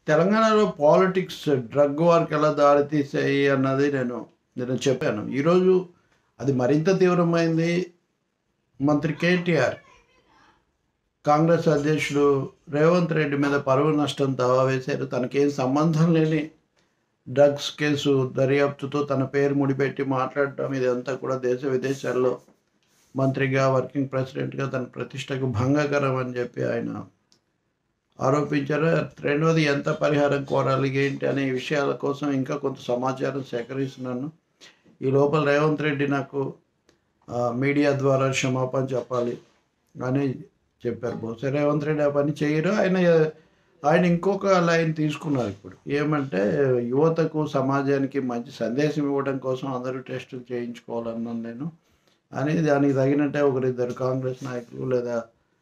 తెలంగాణలో politics drug వార్కి ఎలా దారితీసాయి అన్నది నేను నేను చెప్పాను ఈరోజు అది మరింత తీవ్రమైంది మంత్రి కేటీఆర్ కాంగ్రెస్ అధ్యక్షుడు రేవంత్ రెడ్డి మీద పరువు నష్టం దావా వేశారు తనకేం సంబంధం లేని డ్రగ్స్ కేసు దర్యాప్తుతో తన పేరు ముడిపెట్టి మాట్లాడటం ఇదంతా కూడా దేశ విదేశాల్లో మంత్రిగా వర్కింగ్ ప్రెసిడెంట్గా తన ప్రతిష్టకు భంగకరం అని చెప్పి ఆయన ఆరోపించారు రెండవది ఎంత పరిహారం కోరాలి ఏంటి అనే విషయాల కోసం ఇంకా కొంత సమాచారం సేకరిస్తున్నాను ఈ లోపల రేవంత్ రెడ్డి నాకు ఆ, మీడియా ద్వారా క్షమాపణ చెప్పాలి అని చెప్పారు బహుశా రేవంత్ రెడ్డి ఆ పని చేయరు ఆయన ఆయన ఇంకొక లైన్ తీసుకున్నారు ఇప్పుడు ఏమంటే యువతకు సమాజానికి మంచి సందేశం ఇవ్వడం కోసం అందరూ టెస్టులు చేయించుకోవాలన్నాను నేను అని దానికి తగినట్టే ఒకరిద్దరు కాంగ్రెస్ నాయకులు లేదా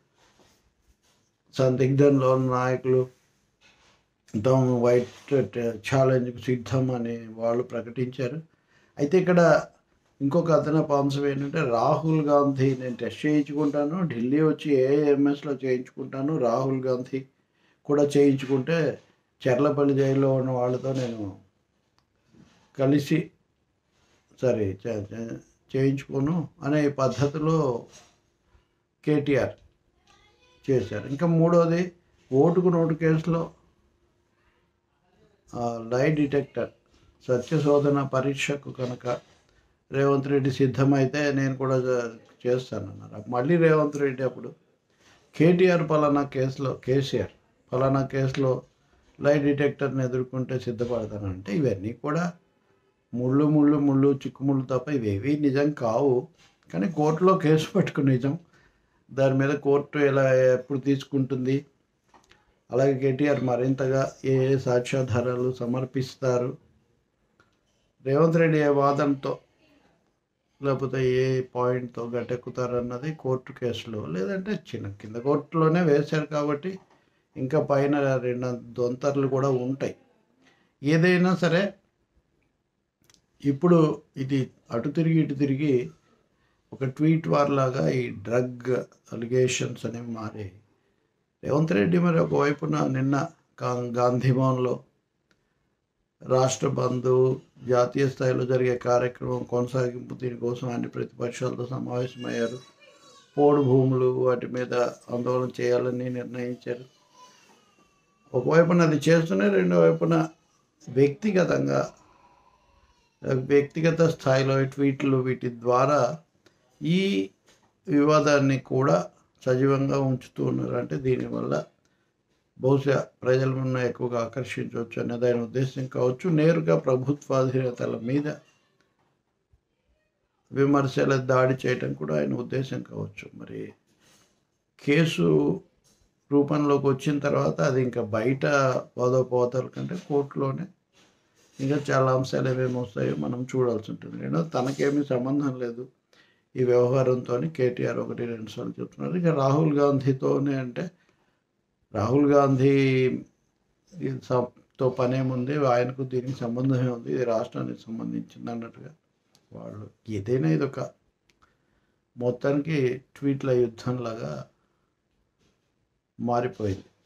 సందిగ్ధంలో ఉన్న నాయకులు తాము వైట్ ఛాలెంజ్కి సిద్ధం అని వాళ్ళు ప్రకటించారు అయితే ఇక్కడ ఇంకొక అదనపు అంశం ఏంటంటే రాహుల్ గాంధీ నేను టెస్ట్ చేయించుకుంటాను ఢిల్లీ వచ్చి ఏఎంఎస్లో చేయించుకుంటాను రాహుల్ గాంధీ కూడా చేయించుకుంటే చెర్లపల్లి జైల్లో ఉన్న వాళ్ళతో నేను కలిసి సరే చే- చే- చేయించుకోను అనే పద్ధతిలో కేటీఆర్ చేశారు ఇంకా మూడోది ఓటుకు నోటు కేసులో ఆ, లై డిటెక్టర్ సత్యశోధన పరీక్షకు కనుక రేవంత్ రెడ్డి సిద్ధమైతే నేను కూడా చే- చేస్తానన్నారు మళ్ళీ రేవంత్ రెడ్డి అప్పుడు కేటీఆర్ పలానా కేసులో కేసీఆర్ పలానా కేసులో లై డిటెక్టర్ని ఎదుర్కొంటే సిద్ధపడతానంటే ఇవన్నీ కూడా ముళ్ళు ముళ్ళు ముళ్ళు చిక్కుముళ్ళు తప్ప ఇవేవి నిజం కావు కానీ కోర్టులో కేసు పట్టుకుని నిజం దాని మీద కోర్టు ఎలా ఎప్పుడు తీసుకుంటుంది అలాగే కేటీఆర్ మరింతగా ఏ ఏ సాక్ష్యాధారాలు సమర్పిస్తారు రేవంత్ రెడ్డి ఏ వాదనతో లేకపోతే ఏ పాయింట్తో గట్టెక్కుతారన్నది కోర్టు కేసులో లేదంటే చిన్న కింద కోర్టులోనే వేశారు కాబట్టి ఇంకా పైన రెండు దొంతర్లు కూడా ఉంటాయి ఏదైనా సరే ఇప్పుడు ఇది అటు తిరిగి ఇటు తిరిగి ఒక ట్వీట్ వార్ లాగా ఈ డ్రగ్ అలిగేషన్స్ అనేవి మారాయి రేవంత్ రెడ్డి మరి ఒకవైపున నిన్న గా- గాంధీ భవన్లో రాష్ట్ర బంధు జాతీయ స్థాయిలో జరిగే కార్యక్రమం కొనసాగింపు దీనికోసం అన్ని ప్రతిపక్షాలతో సమావేశమయ్యారు పోడు భూములు వాటి మీద ఆందోళన చేయాలని నిర్ణయించారు ఒకవైపున అది చేస్తూనే రెండో వైపున వ్యక్తిగతంగా వ్యక్తిగత స్థాయిలో ట్వీట్లు వీటి ద్వారా ఈ వివాదాన్ని కూడా సజీవంగా ఉంచుతూ ఉన్నారు అంటే దీనివల్ల బహుశా ప్రజలను ఎక్కువగా ఆకర్షించవచ్చు అనేది ఆయన ఉద్దేశం కావచ్చు నేరుగా ప్రభుత్వాధీనతల మీద విమర్శల దాడి చేయటం కూడా ఆయన ఉద్దేశం కావచ్చు మరి కేసు రూపంలోకి వచ్చిన తర్వాత అది ఇంకా బయట వాదోపవాదాల కంటే కోర్టులోనే ఇంకా చాలా అంశాలు ఏమేమి వస్తాయో మనం చూడాల్సి ఉంటుంది నేను తనకేమీ సంబంధం లేదు ఈ వ్యవహారంతో కేటీఆర్ ఒకటి రెండు సార్లు చెప్తున్నారు ఇక రాహుల్ గాంధీతోనే అంటే రాహుల్ గాంధీ ఈ స- తో పనేముంది ఆయనకు దీనికి సంబంధమే ఉంది ఇది రాష్ట్రానికి సంబంధించింది అన్నట్టుగా వాళ్ళు ఏదైనా ఇది ఒక మొత్తానికి ట్వీట్ల యుద్ధంలాగా మారిపోయింది